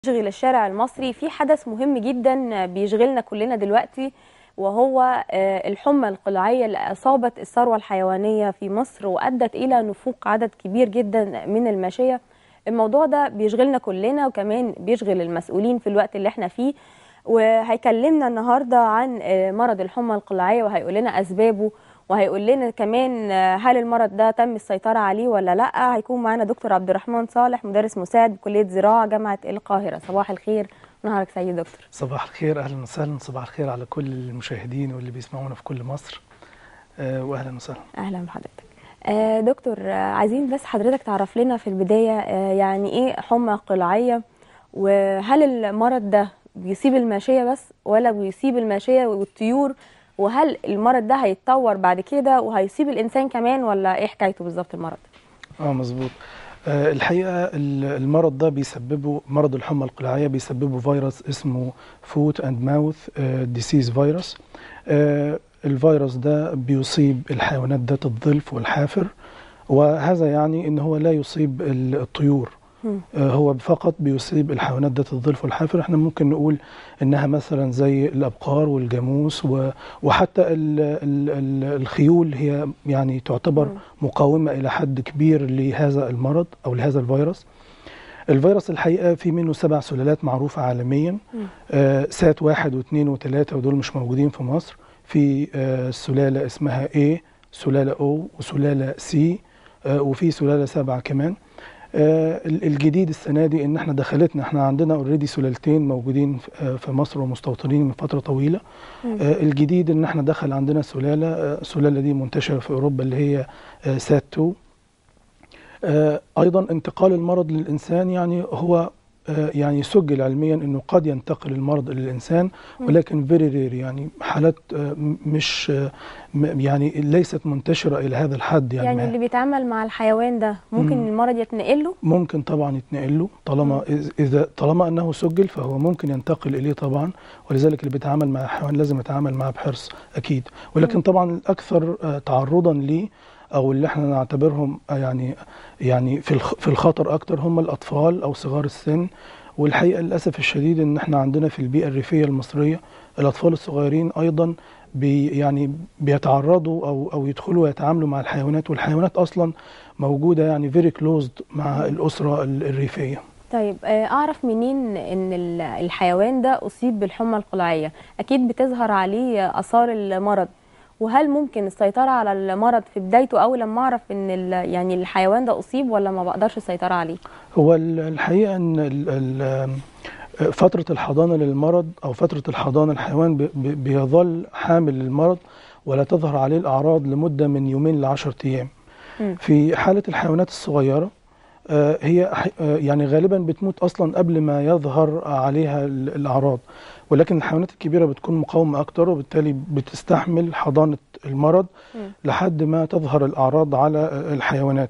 يشغل الشارع المصري في حدث مهم جدا بيشغلنا كلنا دلوقتي وهو آه، الحمى القلعية اللي أصابت الثروة الحيوانية في مصر وأدت إلى نفوق عدد كبير جدا من الماشية الموضوع ده بيشغلنا كلنا وكمان بيشغل المسؤولين في الوقت اللي احنا فيه وهيكلمنا النهاردة عن آه، مرض الحمى القلعية وهيقول لنا أسبابه وهيقول لنا كمان آه، هل المرض ده تم السيطرة عليه ولا لا هيكون معانا دكتور عبد الرحمن صالح مدرس مساعد بكلية زراعة جامعة القاهرة صباح الخير نهارك سعيد دكتور صباح الخير اهلا وسهلا صباح الخير على كل المشاهدين واللي بيسمعونا في كل مصر آه، واهلا وسهلا اهلا بحضرتك آه، دكتور آه، عايزين بس حضرتك تعرف لنا في البداية آه، يعني ايه حمى قلعية وهل المرض ده بيصيب الماشية بس ولا بيصيب الماشية والطيور وهل المرض ده هيتطور بعد كده وهيصيب الإنسان كمان ولا ايه حكايته بالظبط المرض اه مظبوط آه، الحقيقه ال- المرض ده بيسببه مرض الحمى القلعيه بيسببه فيروس اسمه فوت اند ماوث ديسيز فيروس الفيروس ده بيصيب الحيوانات ذات الظلف والحافر وهذا يعني ان هو لا يصيب ال- الطيور مم. آه، هو فقط بيصيب الحيوانات ذات الظلف والحافر احنا ممكن نقول انها مثلا زي الابقار والجاموس و- وحتى ال ال ال الخيول هي يعني تعتبر مم. مقاومه الى حد كبير لهذا المرض او لهذا الفيروس الفيروس الحقيقه في منه سبع سلالات معروفه عالميا مم. آه، سات واحد واثنين وثلاثه ودول مش موجودين في مصر في آه، سلاله اسمها A سلاله O وسلاله C آه، وفي سلاله سبعه كمان آه، ال- الجديد السنه دي ان احنا دخلتنا احنا عندنا اوريدي سلالتين موجودين في- آه، في مصر ومستوطنين من فتره طويله مم. آه، الجديد ان احنا دخل عندنا سلاله آه، السلاله دي منتشره في اوروبا اللي هي آه، سات 2 آه، ايضا انتقال المرض للانسان يعني هو آه، يعني سجل علميا انه قد ينتقل المرض للانسان مم. ولكن فيري رير يعني حالات آه، م- مش آه، م- يعني ليست منتشره الى هذا الحد يعني, يعني ما- اللي بيتعامل مع الحيوان ده ممكن مم. المرض يتنقل له ممكن طبعا يتنقل له طالما إذ- اذا طالما انه سجل فهو ممكن ينتقل اليه طبعا ولذلك اللي بيتعامل مع الحيوان لازم يتعامل معه بحرص اكيد ولكن مم. طبعا الاكثر آه، تعرضا ليه او اللي احنا نعتبرهم آه، يعني يعني في الخ- في الخطر اكتر هم الاطفال او صغار السن والحقيقه للاسف الشديد ان احنا عندنا في البيئه الريفيه المصريه الاطفال الصغيرين ايضا بي يعني بيتعرضوا او او يدخلوا يتعاملوا مع الحيوانات والحيوانات اصلا موجوده يعني فيري كلوزد مع الاسره ال- الريفيه طيب آه، اعرف منين ان ال- الحيوان ده اصيب بالحمى القلعيه اكيد بتظهر عليه اثار المرض وهل ممكن السيطره على المرض في بدايته او لما اعرف ان ال- يعني الحيوان ده اصيب ولا ما بقدرش السيطره عليه هو ال- الحقيقه ان ال- ال- فتره الحضانه للمرض او فتره الحضانه الحيوان بي- بي- بيظل حامل للمرض ولا تظهر عليه الاعراض لمده من يومين لعشرة ايام مم. في حاله الحيوانات الصغيره آه، هي ح- آه، يعني غالبا بتموت اصلا قبل ما يظهر عليها ال- الاعراض ولكن الحيوانات الكبيره بتكون مقاومه اكتر وبالتالي بتستحمل حضانه المرض مم. لحد ما تظهر الاعراض على آه، الحيوانات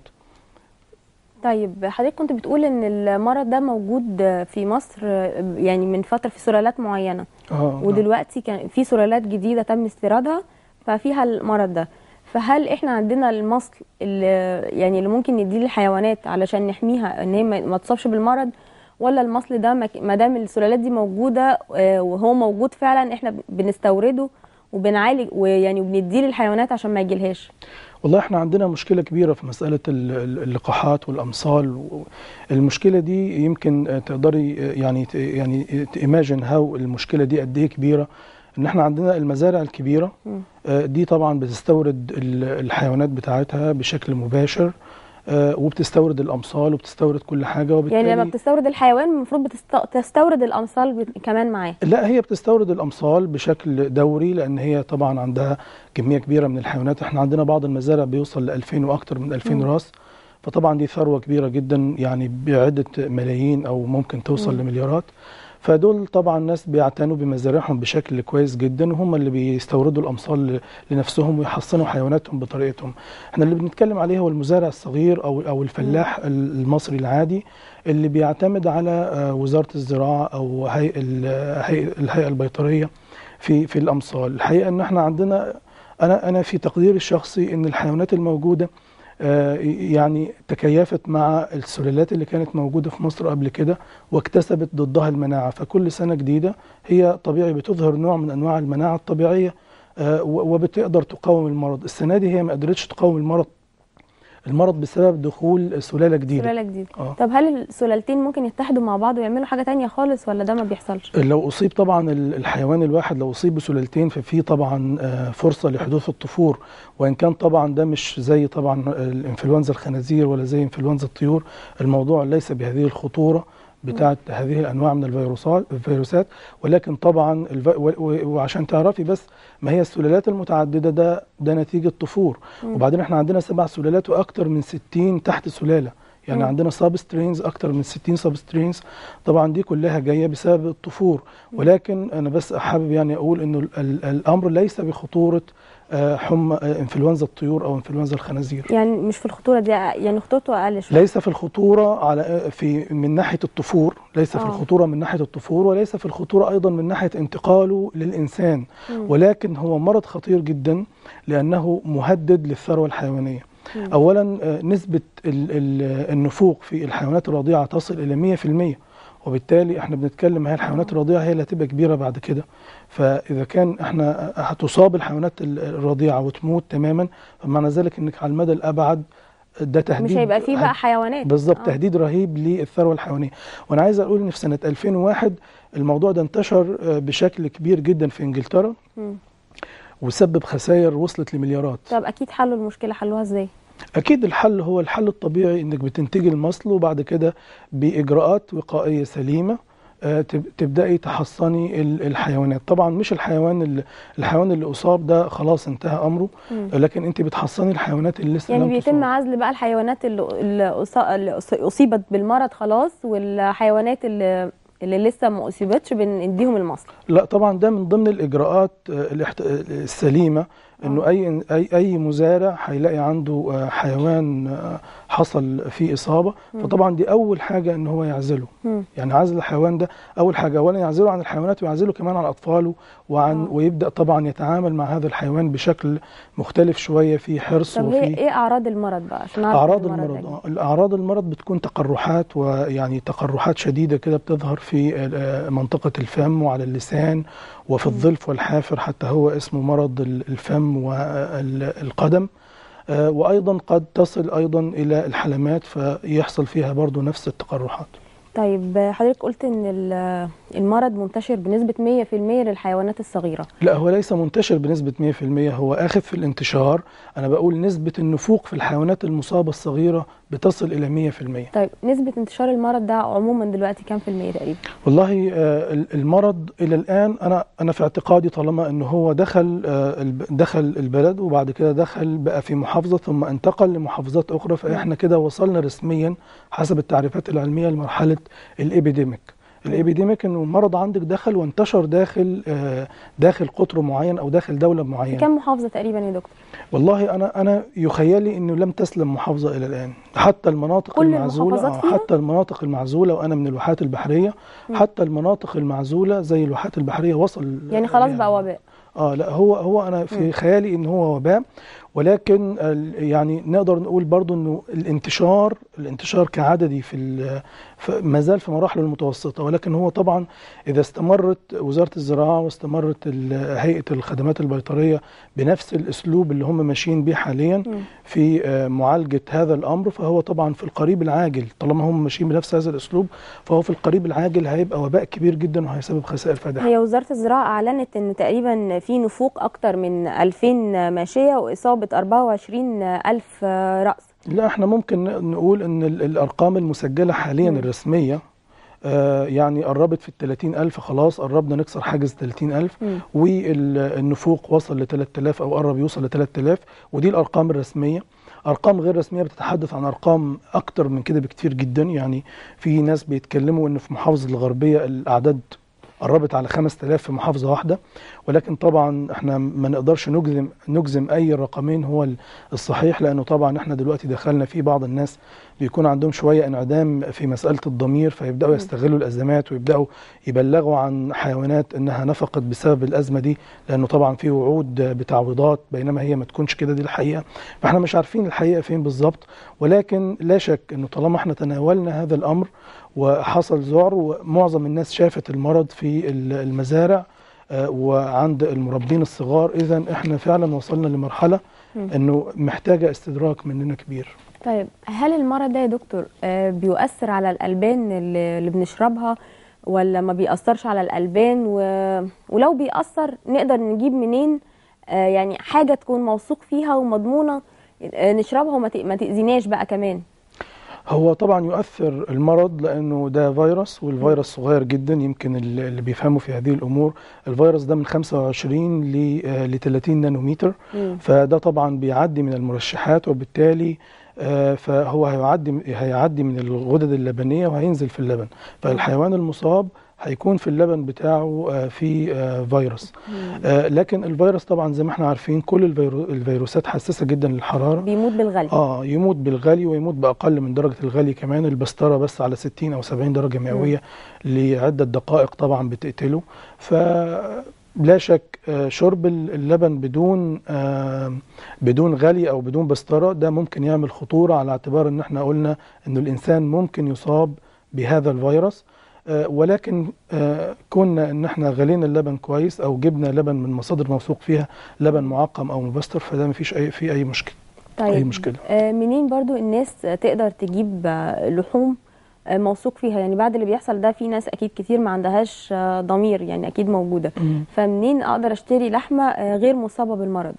طيب حضرتك كنت بتقول ان المرض ده موجود في مصر آه، يعني من فتره في سلالات معينه اه نعم. ودلوقتي كان في سلالات جديده تم استيرادها ففيها المرض ده فهل احنا عندنا المصل اللي يعني اللي ممكن نديه للحيوانات علشان نحميها ان هي ما ما تصابش بالمرض ولا المصل ده ما- ما دام السلالات دي موجوده آه، وهو موجود فعلا احنا بنستورده وبنعالج ويعني وبنديه للحيوانات عشان ما يجيلهاش والله احنا عندنا مشكلة كبيرة في مسألة ال- ال- اللقاحات والأمصال و- المشكلة دي يمكن آه، تقدري آه، يعني ت- يعني تيماجن هاو المشكلة دي قد ايه كبيرة ان احنا عندنا المزارع الكبيرة مم. آه، دي طبعا بتستورد ال- الحيوانات بتاعتها بشكل مباشر آه، وبتستورد الأمصال وبتستورد كل حاجة وبالتالي يعني لما بتستورد الحيوان المفروض بتست- تستورد الامصال بت- كمان معاه لا هي بتستورد الامصال بشكل دوري لان هي طبعا عندها كميه كبيره من الحيوانات احنا عندنا بعض المزارع بيوصل ل 2000 واكثر من 2000 مم. راس فطبعا دي ثروه كبيره جدا يعني بعده ملايين او ممكن توصل مم. لمليارات فدول طبعا ناس بيعتنوا بمزارعهم بشكل كويس جدا وهم اللي بيستوردوا الامصال ل- لنفسهم ويحصنوا حيواناتهم بطريقتهم احنا اللي بنتكلم عليه هو المزارع الصغير او او الفلاح المصري العادي اللي بيعتمد على آه، وزاره الزراعه او هيئه ال- هيئة- الهيئه البيطريه في في الامصال الحقيقه ان احنا عندنا انا انا في تقديري الشخصي ان الحيوانات الموجوده آه، يعني تكيفت مع السلالات اللي كانت موجودة في مصر قبل كده واكتسبت ضدها المناعة فكل سنة جديدة هي طبيعي بتظهر نوع من أنواع المناعة الطبيعية آه، و- وبتقدر تقاوم المرض السنة دي هي ما قدرتش تقاوم المرض المرض بسبب دخول سلالة جديدة سلاله جديده آه. طب هل السلالتين ممكن يتحدوا مع بعض ويعملوا حاجه تانية خالص ولا ده ما بيحصلش لو أصيب طبعا ال- الحيوان الواحد لو أصيب بسلالتين ففي طبعا آه، فرصة لحدوث الطفور وإن كان طبعا ده مش زي طبعا الإنفلونزا الخنازير ولا زي إنفلونزا الطيور الموضوع ليس بهذه الخطورة بتاعت هذه الأنواع من الفيروسات الفيروسات ولكن طبعا الف... و- و- وعشان تعرفي بس ما هي السلالات المتعددة ده ده نتيجة طفور مم. وبعدين احنا عندنا سبع سلالات وأكتر من 60 تحت سلالة يعني مم. عندنا سب سترينز اكتر من 60 سب سترينز طبعا دي كلها جايه بسبب الطفور ولكن انا بس حابب يعني اقول انه ال- ال- الامر ليس بخطوره آه، حمى آه، انفلونزا الطيور او انفلونزا الخنازير يعني مش في الخطوره دي يعني خطورته اقل شويه ليس في الخطوره على آه، في من ناحيه الطفور ليس في آه. الخطوره من ناحيه الطفور وليس في الخطوره ايضا من ناحيه انتقاله للانسان مم. ولكن هو مرض خطير جدا لانه مهدد للثروه الحيوانيه مم. اولا آه، نسبه ال- ال- النفوق في الحيوانات الرضيعه تصل الى 100% وبالتالي احنا بنتكلم هي الحيوانات الرضيعه هي اللي هتبقى كبيره بعد كده فاذا كان احنا هتصاب الحيوانات ال- الرضيعه وتموت تماما فمعنى ذلك انك على المدى الابعد ده تهديد مش هيبقى فيه بقى هد- حيوانات بالظبط آه. تهديد رهيب للثروه الحيوانيه وانا عايز اقول ان في سنه 2001 الموضوع ده انتشر آه، بشكل كبير جدا في انجلترا مم. وسبب خسائر وصلت لمليارات طب اكيد حلوا المشكله حلوها ازاي اكيد الحل هو الحل الطبيعي انك بتنتجي المصل وبعد كده باجراءات وقائيه سليمه آه، تب- تبداي تحصني ال- الحيوانات طبعا مش الحيوان اللي الحيوان اللي اصاب ده خلاص انتهى امره مم. لكن انت بتحصني الحيوانات اللي لسه يعني لم بيتم تصاب. عزل بقى الحيوانات اللي, اللي أص- اللي أص- اصيبت بالمرض خلاص والحيوانات اللي اللي لسه ما اصيبتش بنديهم المصل لا طبعا ده من ضمن الاجراءات آه، الاحت- آه، السليمه انه اي اي اي مزارع هيلاقي عنده آه، حيوان آه، حصل فيه اصابه مم. فطبعا دي اول حاجه ان هو يعزله مم. يعني عزل الحيوان ده اول حاجه اولا يعزله عن الحيوانات ويعزله كمان عن اطفاله وعن آه. ويبدا طبعا يتعامل مع هذا الحيوان بشكل مختلف شويه في حرص طب هي وفي ايه اعراض المرض بقى عشان اعرف اعراض إن المرض ده آه، الاعراض المرض بتكون تقرحات ويعني تقرحات شديده كده بتظهر في آه، منطقه الفم وعلى اللسان وفي مم. الظلف والحافر حتى هو اسمه مرض ال- الفم والقدم آه، وايضا قد تصل ايضا الى الحلمات فيحصل فيها برضو نفس التقرحات طيب حضرتك قلت ان ال- المرض منتشر بنسبه 100% للحيوانات الصغيره لا هو ليس منتشر بنسبة 100% هو آخذ في الانتشار أنا بقول نسبة النفوق في الحيوانات المصابة الصغيرة بتصل إلى 100% طيب نسبه انتشار المرض ده عموما دلوقتي كام في المية تقريبا والله آه، ال- المرض إلى الآن أنا أنا في اعتقادي طالما إنه هو دخل آه، الب- دخل البلد وبعد كده دخل بقى في محافظة ثم انتقل لمحافظات أخرى فإحنا كده وصلنا رسميا حسب التعريفات العلمية لمرحلة الإبيديميك الإبيديميك إنه المرض عندك دخل وانتشر داخل آه، داخل قطر معين أو داخل دولة في معينة كام محافظه تقريبا يا دكتور والله انا انا يخيلي انه لم تسلم محافظه الى الان حتى المناطق كل المعزوله المحافظات آه، فيها؟ حتى المناطق المعزوله وانا من الواحات البحريه مم. حتى المناطق المعزوله زي الواحات البحريه وصل يعني خلاص ليها. بقى وباء اه لا هو هو انا مم. في خيالي ان هو وباء ولكن ال- يعني نقدر نقول برضو انه الانتشار الانتشار كعددي في ال- ف- ما زال في مراحله المتوسطه ولكن هو طبعا اذا استمرت وزاره الزراعه واستمرت ال- هيئه الخدمات البيطريه بنفس الاسلوب اللي هم ماشيين بيه حاليا مم. في آه، معالجه هذا الامر فهو طبعا في القريب العاجل طالما هم ماشيين بنفس هذا الاسلوب فهو في القريب العاجل هيبقى وباء كبير جدا وهيسبب خسائر فادحه هي وزارة الزراعة أعلنت إن تقريبا في نفوق أكتر من 2000 ماشية وإصابة 24 ألف رأس لا احنا ممكن نقول ان ال- الارقام المسجله حاليا مم. الرسميه آه يعني قربت في ال 30000 خلاص قربنا نكسر حاجز 30000 مم. والنفوق وصل ل 3000 او قرب يوصل ل 3000 ودي الارقام الرسميه ارقام غير رسميه بتتحدث عن ارقام اكتر من كده بكتير جدا يعني في ناس بيتكلموا ان في محافظه الغربيه الاعداد قربت على 5000 في محافظه واحده ولكن طبعا احنا ما نقدرش نجزم نجزم اي رقمين هو ال- الصحيح لانه طبعا احنا دلوقتي دخلنا في بعض الناس بيكون عندهم شويه انعدام في مساله الضمير فيبداوا مم. يستغلوا الازمات ويبداوا يبلغوا عن حيوانات انها نفقت بسبب الازمه دي لانه طبعا في وعود بتعويضات بينما هي ما تكونش كده دي الحقيقه فاحنا مش عارفين الحقيقه فين بالظبط ولكن لا شك انه طالما احنا تناولنا هذا الامر وحصل ذعر ومعظم الناس شافت المرض في ال- المزارع آه، وعند المربين الصغار اذا احنا فعلا وصلنا لمرحله مم. انه محتاجه استدراك مننا كبير طيب هل المرض ده يا دكتور آه، بيؤثر على الألبان اللي اللي بنشربها ولا ما بيأثرش على الألبان و... ولو بيأثر نقدر نجيب منين آه، يعني حاجة تكون موثوق فيها ومضمونة آه، نشربها وما ت- ما تأذيناش بقى كمان هو طبعا يؤثر المرض لانه ده فيروس والفيروس صغير جدا يمكن ال- اللي بيفهموا في هذه الامور الفيروس ده من 25 ل آه، ل 30 نانومتر مم. فده طبعا بيعدي من المرشحات وبالتالي آه، فهو هيعدي هيعدي من الغدد اللبنيه وهينزل في اللبن فالحيوان المصاب هيكون في اللبن بتاعه آه، في آه، فيروس مم. آه، لكن الفيروس طبعا زي ما احنا عارفين كل الفيرو- الفيروسات حساسه جدا للحراره بيموت بالغلي اه يموت بالغلي ويموت باقل من درجه الغلي كمان البستره بس على 60 او 70 درجه مئويه لعده دقائق طبعا بتقتله فلا شك آه، شرب اللبن بدون آه، بدون غلي او بدون بستره ده ممكن يعمل خطوره على اعتبار ان احنا قلنا ان الانسان ممكن يصاب بهذا الفيروس آه، ولكن آه، كنا ان احنا غلينا اللبن كويس او جبنا لبن من مصادر موثوق فيها لبن معقم او مبستر فده مفيش اي في اي مشكله اي طيب مشكله آه، منين برضو الناس تقدر تجيب آه، لحوم آه، موثوق فيها يعني بعد اللي بيحصل ده في ناس اكيد كتير ما عندهاش آه، ضمير يعني اكيد موجوده مم. فمنين اقدر اشتري لحمه آه، غير مصابه بالمرض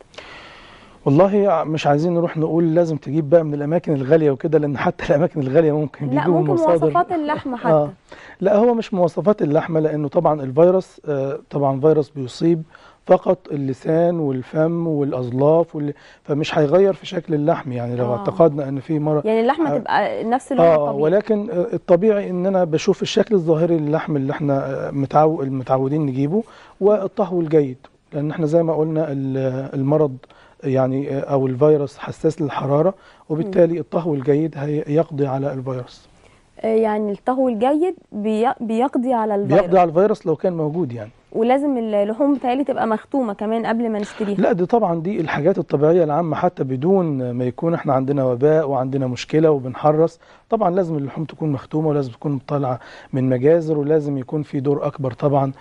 والله مش عايزين نروح نقول لازم تجيب بقى من الاماكن الغاليه وكده لان حتى الاماكن الغاليه ممكن لا بيجيبوا ممكن مصادر مواصفات اللحمه حتى آه. لا هو مش مواصفات اللحمه لانه طبعا الفيروس آه طبعا فيروس بيصيب فقط اللسان والفم والاظلاف وال... فمش هيغير في شكل اللحم يعني لو آه. اعتقدنا ان في مرض يعني اللحمه آه. تبقى نفس اللون اه الطبيعي ولكن آه، الطبيعي ان انا بشوف الشكل الظاهري للحم اللي احنا آه، متعو... المتعودين نجيبه والطهو الجيد لان احنا زي ما قلنا ال- المرض يعني آه، او الفيروس حساس للحراره وبالتالي الطهو الجيد هيقضي على الفيروس آه، يعني الطهو الجيد بي- بيقضي على الفيروس بيقضي على الفيروس لو كان موجود يعني ولازم اللحوم بتاعي تبقى مختومه كمان قبل ما نشتريها لا دي طبعا دي الحاجات الطبيعيه العامه حتى بدون ما يكون احنا عندنا وباء وعندنا مشكله وبنحرص طبعا لازم اللحوم تكون مختومه ولازم تكون طالعه من مجازر ولازم يكون في دور اكبر طبعا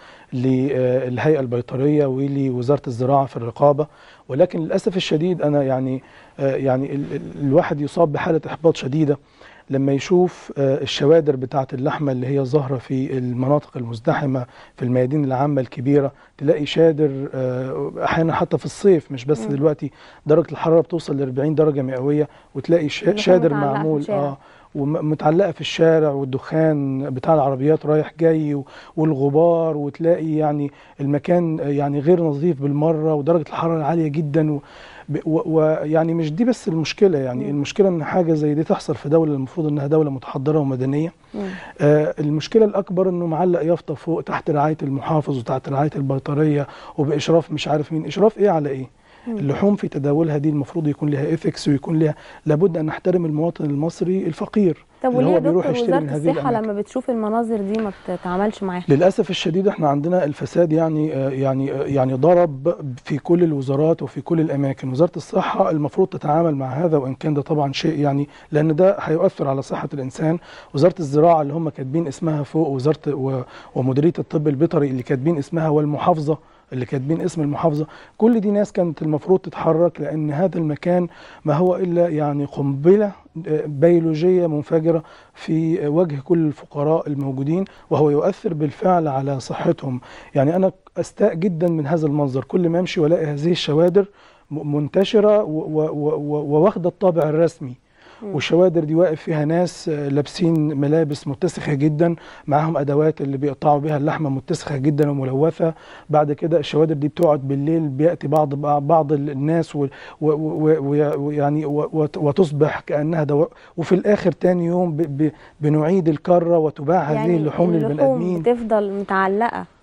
للهيئه البيطريه ولوزاره الزراعه في الرقابه ولكن للاسف الشديد انا يعني آه، يعني ال- ال- الواحد يصاب بحاله احباط شديده لما يشوف آه، الشوادر بتاعه اللحمه اللي هي ظاهره في المناطق المزدحمه في الميادين العامه الكبيره تلاقي شادر آه، احيانا حتى في الصيف مش بس مم. دلوقتي درجه الحراره بتوصل ل 40 درجه مئويه وتلاقي شا- اللحوم شادر متعلقة في معمول الشارع. اه ومتعلقه في الشارع والدخان بتاع العربيات رايح جاي و- والغبار وتلاقي يعني المكان يعني غير نظيف بالمره ودرجه الحراره عاليه جدا و- ب- و- ويعني مش دي بس المشكله يعني مم. المشكله ان حاجه زي دي تحصل في دوله المفروض انها دوله متحضره ومدنيه مم. آه، المشكله الاكبر انه معلق يافطه فوق تحت رعايه المحافظ وتحت رعايه البيطريه وباشراف مش عارف مين اشراف ايه على ايه مم. اللحوم في تداولها دي المفروض يكون لها ايثكس ويكون لها لابد ان نحترم المواطن المصري الفقير طب اللي وليه هو يا بيروح دكتور يشتري من وزاره هذه الصحه الأماكن. لما بتشوف المناظر دي ما بتتعاملش معاها للاسف الشديد احنا عندنا الفساد يعني آه، يعني آه، يعني ضرب في كل الوزارات وفي كل الاماكن وزاره الصحه المفروض تتعامل مع هذا وان كان ده طبعا شيء يعني لان ده هيؤثر على صحه الانسان وزاره الزراعه اللي هم كاتبين اسمها فوق وزاره و- ومديريه الطب البيطري اللي كاتبين اسمها والمحافظه اللي كاتبين اسم المحافظه كل دي ناس كانت المفروض تتحرك لان هذا المكان ما هو الا يعني قنبله آه، بيولوجيه منفجره في وجه كل الفقراء الموجودين وهو يؤثر بالفعل على صحتهم يعني انا استاء جدا من هذا المنظر كل ما امشي والاقي هذه الشوادر م- منتشره و- و- و- و- وواخده الطابع الرسمي مم. والشوادر دي واقف فيها ناس آه، لابسين ملابس متسخه جدا معاهم ادوات اللي بيقطعوا بيها اللحمه متسخه جدا وملوثه بعد كده الشوادر دي بتقعد بالليل بياتي بعض بعض الناس و- و- و- و- ويعني و- وت- وتصبح كانها دواء وفي الاخر تاني يوم ب- ب- بنعيد الكره وتباع هذه اللحوم للبني ادمين بتفضل متعلقه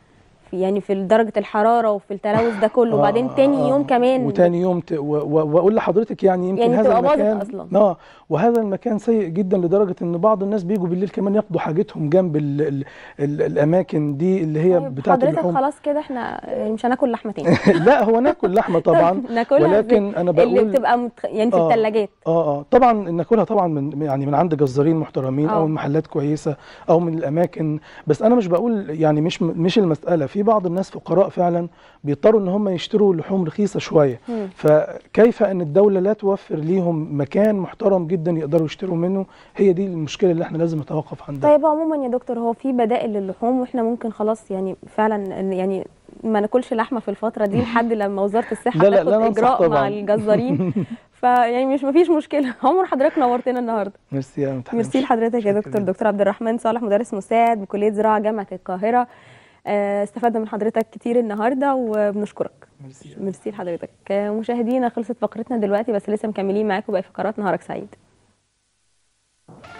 في يعني في درجه الحراره وفي التلوث ده كله آه، وبعدين تاني آه، يوم كمان وتاني يوم ت... و... و... واقول لحضرتك يعني يمكن يعني هذا تبقى باظت المكان أصلاً. اه وهذا المكان سيء جدا لدرجه ان بعض الناس بيجوا بالليل كمان ياخدوا حاجتهم جنب ال... ال... ال... الاماكن دي اللي هي طيب بتاعه حضرتك اللحوم خلاص كده احنا يعني مش هناكل لحمه تاني لا هو ناكل لحمه طبعا ناكلها ولكن إزاي؟ انا اللي بقول بتبقى متخ... يعني في آه. الثلاجات اه اه طبعا ناكلها طبعا من يعني من عند جزارين محترمين آه. او من محلات كويسه او من الاماكن بس انا مش بقول يعني مش مش المساله في بعض الناس فقراء فعلا بيضطروا ان هم يشتروا لحوم رخيصه شويه مم. فكيف ان الدوله لا توفر ليهم مكان محترم جدا يقدروا يشتروا منه هي دي المشكله اللي احنا لازم نتوقف عندها طيب عموما يا دكتور هو في بدائل للحوم واحنا ممكن خلاص يعني فعلا إن- يعني ما ناكلش لحمه في الفتره دي لحد لما وزاره الصحه لا لا تاخد لا ننصح اجراء مع طبعاً. الجزارين فيعني مش مفيش مشكله عمر حضرتك نورتنا النهارده ميرسي يا متحمس. ميرسي لحضرتك يا شكراً دكتور جداً. دكتور عبد الرحمن صالح مدرس مساعد بكليه زراعه جامعه القاهره آه، استفدنا من حضرتك كتير النهارده وبنشكرك ميرسي ميرسي لحضرتك آه، مشاهدينا خلصت فقرتنا دلوقتي بس لسه مكملين معاكم باقي فقرات نهارك سعيد